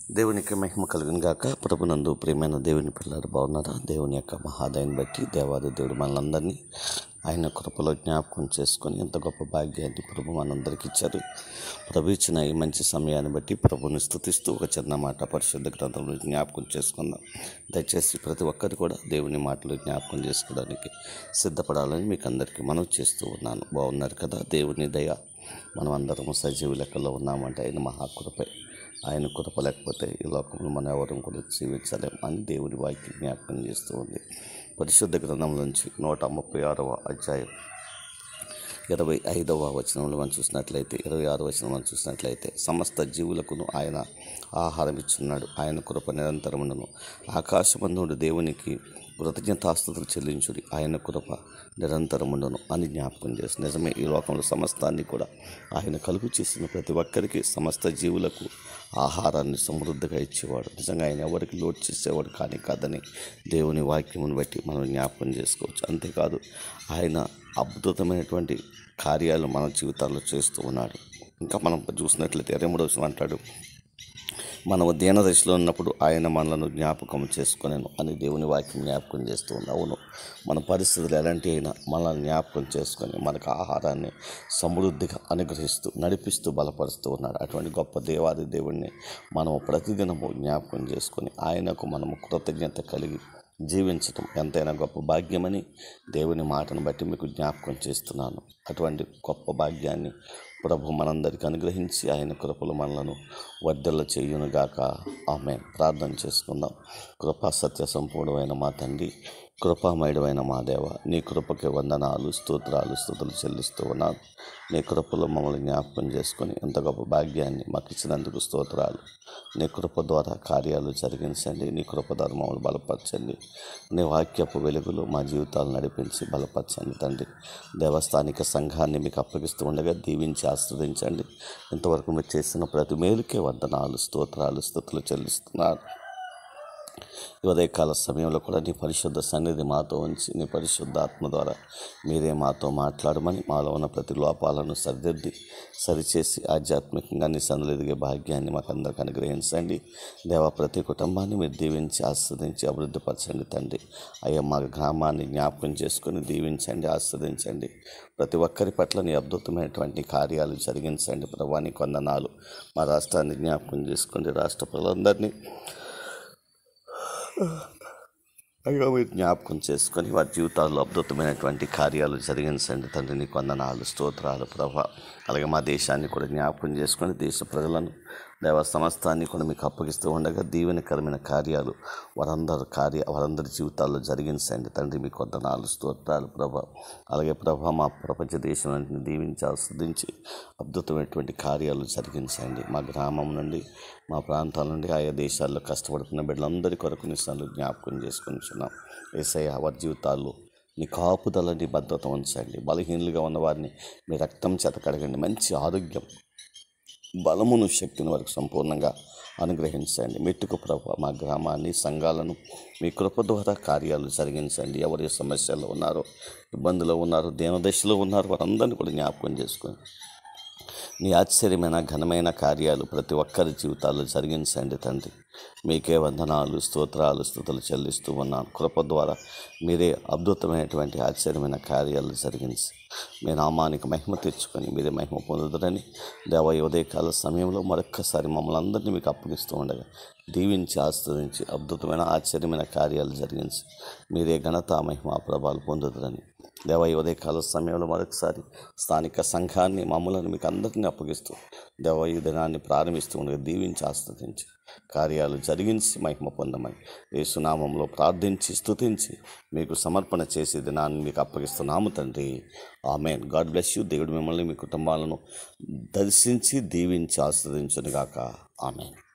దేవునికి మహిమ కలుగును గాక ప్రభునందు ప్రియమైన దేవుని పిల్లలు బాగున్నారా దేవుని యొక్క మహాదయాన్ని బట్టి దేవాది దేవుడు మనందరినీ ఆయన కృపలో జ్ఞాపకం చేసుకొని ఎంత గొప్ప భాగ్యాన్ని ప్రభు మనందరికీ ఇచ్చారు ప్రభు ఇచ్చిన ఈ మంచి సమయాన్ని బట్టి ప్రభుని స్థుతిస్తూ ఒక చిన్న మాట పరిశుద్ధ గ్రంథంలో జ్ఞాపకం చేసుకుందాం దయచేసి ప్రతి ఒక్కరు కూడా దేవుని మాటలు జ్ఞాపకం చేసుకోవడానికి సిద్ధపడాలని మీకు అందరికీ మనం చేస్తూ ఉన్నాను బాగున్నారు కదా దేవుని దయ మనం అందరం సజీవ లెక్కలో ఉన్నామంటే ఆయన మహాకృపై ఆయన కృప లేకపోతే ఈ లోకంలో మనం ఎవరం కూడా జీవించలేం అని దేవుని వాక్యం జ్ఞాపకం చేస్తూ ఉంది పరిశుద్ధ గ్రంథం నుంచి నూట ముప్పై ఆరవ అధ్యాయం ఇరవై ఐదవ వచనంలో మనం చూసినట్లయితే ఇరవై ఆరు వచనం మనం చూసినట్లయితే సమస్త జీవులకును ఆయన ఆహారం ఇచ్చున్నాడు ఆయన కృప నిరంతరమును ఆకాశబంధుడు దేవునికి కృతజ్ఞతాస్తుతులు చెల్లించుడి ఆయన కృప నిరంతరముండును అని జ్ఞాపకం చేసి నిజమే ఈ లోకంలో సమస్తాన్ని కూడా ఆయన కలుగు చేసిన ప్రతి ఒక్కరికి సమస్త జీవులకు ఆహారాన్ని సమృద్ధిగా ఇచ్చేవాడు నిజంగా ఆయన ఎవరికి లోటు చేసేవాడు కానీ కాదని దేవుని వాక్యమును బట్టి మనం జ్ఞాపకం చేసుకోవచ్చు అంతేకాదు ఆయన అద్భుతమైనటువంటి కార్యాలు మన జీవితాల్లో చేస్తూ ఉన్నాడు ఇంకా మనం చూసినట్లయితే ఇరవై మూడవ అంటాడు మనము దీన దశలో ఉన్నప్పుడు ఆయన మనలను జ్ఞాపకం చేసుకునేను అని దేవుని వాక్యం జ్ఞాపకం చేస్తూ ఉంది అవును మన పరిస్థితులు ఎలాంటి అయినా మనల్ని జ్ఞాపకం చేసుకొని మనకు ఆహారాన్ని సమృద్ధిగా అనుగ్రహిస్తూ నడిపిస్తూ బలపరుస్తూ ఉన్నాడు అటువంటి గొప్ప దేవాది దేవుణ్ణి మనము ప్రతిదినము జ్ఞాపకం చేసుకొని ఆయనకు మనము కృతజ్ఞత కలిగి జీవించటం ఎంతైనా గొప్ప భాగ్యమని దేవుని మాటను బట్టి మీకు జ్ఞాపకం చేస్తున్నాను అటువంటి గొప్ప భాగ్యాన్ని ప్రభు మనందరికీ అనుగ్రహించి ఆయన కృపలు మనలను వర్ధల్ల చేయునుగాక ఆమె ప్రార్థన చేసుకుందాం కృపా సత్య సంపూర్ణమైన మా తండ్రి కృపామయుడమైన మా దేవ నీ కృపకి వందనాలు స్తోత్రాలు స్థుతులు చెల్లిస్తూ ఉన్నాను నీ కృపలో మమ్మల్ని జ్ఞాపకం చేసుకొని ఎంత గొప్ప భాగ్యాన్ని మాకు ఇచ్చినందుకు స్తోత్రాలు నీ కృప ద్వారా కార్యాలు జరిగించండి నీ కృప ద్వారా మమ్మల్ని బలపరచండి నీ వాక్యపు వెలుగులో మా జీవితాలు నడిపించి బలపరచండి తండ్రి దేవస్థానిక సంఘాన్ని మీకు అప్పగిస్తూ ఉండగా దీవించి ఆస్వాదించండి ఇంతవరకు మీరు చేసిన ప్రతి మేలుకే వందనాలు స్తోత్రాలు స్థుతులు చెల్లిస్తున్నారు ఈ ఉదయకాల సమయంలో కూడా నీ పరిశుద్ధ సన్నిధి మాతో ఉంచి నీ పరిశుద్ధ ఆత్మ ద్వారా మీరే మాతో మాట్లాడమని మాలో ఉన్న ప్రతి లోపాలను సరిదిద్ది సరిచేసి ఆధ్యాత్మికంగా నీ సన్నిధి ఎదిగే భాగ్యాన్ని మాకు అందరికి అనుగ్రహించండి దేవ ప్రతి కుటుంబాన్ని మీరు దీవించి ఆస్వాదించి అభివృద్ధిపరచండి తండ్రి అయ్యా మా గ్రామాన్ని జ్ఞాపకం చేసుకొని దీవించండి ఆస్వాదించండి ప్రతి ఒక్కరి పట్ల నీ అద్భుతమైనటువంటి కార్యాలు జరిగించండి ప్రభాని కొందనాలు మా రాష్ట్రాన్ని జ్ఞాపకం చేసుకోండి రాష్ట్ర ప్రజలందరినీ అయ్యో మీరు జ్ఞాపకం చేసుకొని వారి జీవితాల్లో అద్భుతమైనటువంటి కార్యాలు జరిగించండి తండ్రి నీ కొందనాలు స్తోత్రాలు ప్రభా అలాగే మా దేశాన్ని కూడా జ్ఞాపకం చేసుకొని దేశ ప్రజలను దేవ సమస్తాన్ని కూడా మీకు అప్పగిస్తూ ఉండగా దీవెనకరమైన కార్యాలు వారందరి కార్య వారందరి జీవితాల్లో జరిగించండి తండ్రి మీ కొందనాలు స్తోత్రాలు ప్రభా అలాగే ప్రభా మా ప్రపంచ దేశం దీవించి ఆస్వాదించి అద్భుతమైనటువంటి కార్యాలు జరిగించండి మా గ్రామం నుండి మా ప్రాంతాల నుండి ఆయా దేశాల్లో కష్టపడుతున్న బిడ్డలందరి కొరకు నిశాలు జ్ఞాపకం చేసుకుంటున్నాం ఏసయ్య వారి జీవితాల్లో నీ కాపుదల నీ భద్రత ఉంచండి బలహీనులుగా ఉన్న వారిని మీ రక్తం చేత కడగండి మంచి ఆరోగ్యం బలమును శక్తిని వారికి సంపూర్ణంగా అనుగ్రహించండి మెట్టుకు ప్రభ మా గ్రామాన్ని సంఘాలను మీ కృప ద్వారా కార్యాలు జరిగించండి ఎవరి సమస్యల్లో ఉన్నారో ఇబ్బందులో ఉన్నారో దేనదశలో ఉన్నారో వారందరినీ కూడా జ్ఞాపకం చేసుకొని నీ ఆశ్చర్యమైన ఘనమైన కార్యాలు ప్రతి ఒక్కరి జీవితాల్లో జరిగించండి తండ్రి మీకే వందనాలు స్తోత్రాలు స్థుతులు చెల్లిస్తూ ఉన్నాను కృప ద్వారా మీరే అద్భుతమైనటువంటి ఆశ్చర్యమైన కార్యాలు జరిగించి మీ నామానికి మహిమ తెచ్చుకొని మీరే మహిమ పొందుదరని దేవ ఉదయకాల సమయంలో మరొక్కసారి మమ్మల్ని అందరినీ మీకు అప్పగిస్తూ ఉండగా దీవించి ఆస్వాదించి అద్భుతమైన ఆశ్చర్యమైన కార్యాలు జరిగించి మీరే ఘనత మహిమ ప్రభావాలు పొందుదరని దేవ ఈ ఉదయకాల సమయంలో మరొకసారి స్థానిక సంఘాన్ని మమ్మల్ని మీకు అందరినీ అప్పగిస్తూ దేవ ఈ దినాన్ని ప్రారంభిస్తూ ఉండగా దీవించి ఆస్వాదించి కార్యాలు జరిగించి మహిమ పొందమని యేసునామంలో ప్రార్థించి స్తుతించి మీకు సమర్పణ చేసే దినాన్ని మీకు అప్పగిస్తున్నాము తండ్రి ఆమెన్ గాడ్ బ్లెస్ యూ దేవుడు మిమ్మల్ని మీ కుటుంబాలను దర్శించి దీవించి ఆస్వాదించునుగాక ఆమెన్